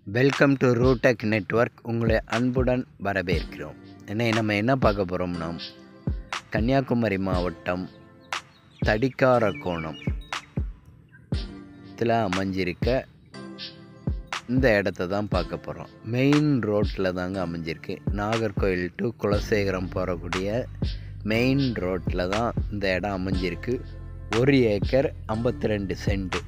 welcome to ரூடெக் network உங்களை அன்புடன் வரவேற்கிறோம் என்ன நம்ம என்ன பார்க்க போகிறோம்னா கன்னியாகுமரி மாவட்டம் தடிக்காரக்கோணம் இதில் அமைஞ்சிருக்க இந்த இடத்த தான் பார்க்க போகிறோம் மெயின் ரோட்டில் தாங்க அமைஞ்சிருக்கு நாகர்கோயில் டு குலசேகரம் போகக்கூடிய மெயின் ரோட்டில் தான் இந்த இடம் அமைஞ்சிருக்கு ஒரு ஏக்கர் ஐம்பத்தி ரெண்டு சென்ட்டு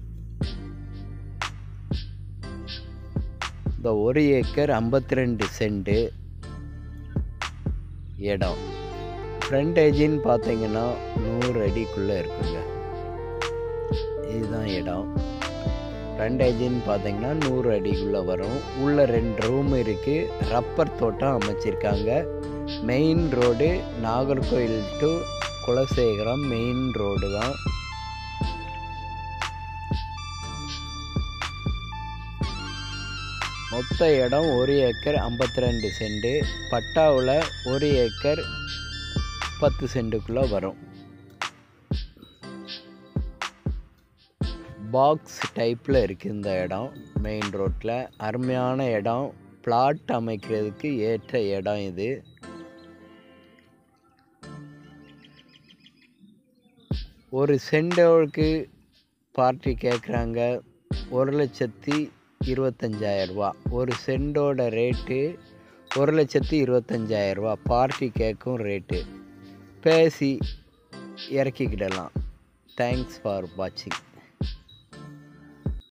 இந்த ஒரு ஏக்கர் ஐம்பத்தி ரெண்டு சென்ட்டு இடம் ஃப்ரண்டேஜின்னு பார்த்தீங்கன்னா நூறு அடிக்குள்ளே இருக்குங்க இதுதான் இடம் ஃப்ரண்டேஜின்னு பார்த்தீங்கன்னா நூறு அடிக்குள்ளே வரும் உள்ள ரெண்டு ரூம் இருக்குது ரப்பர் தோட்டம் அமைச்சிருக்காங்க main road Nagercoil to Kulasekharam main road தான் மொத்த இடம் ஒரு ஏக்கர் ஐம்பத்தி ரெண்டு சென்ட்டு பட்டாவில் ஒரு ஏக்கர் பத்து சென்ட்டுக்குள்ளே வரும் பாக்ஸ் டைப்பில் இருக்குது இந்த இடம் மெயின் ரோட்டில் அருமையான இடம் பிளாட் அமைக்கிறதுக்கு ஏற்ற இடம் இது ஒரு சென்டோருக்கு பார்ட்டி கேட்குறாங்க ஒரு லட்சத்தி இருபத்தஞ்சாயிரரூபா ஒரு சென்டோட ரேட்டு ஒரு லட்சத்தி இருபத்தஞ்சாயிரரூபா பார்ட்டி கேட்கும் ரேட்டு பேசி இறக்கிக்கிடலாம் தேங்க்ஸ் ஃபார் வாட்சிங்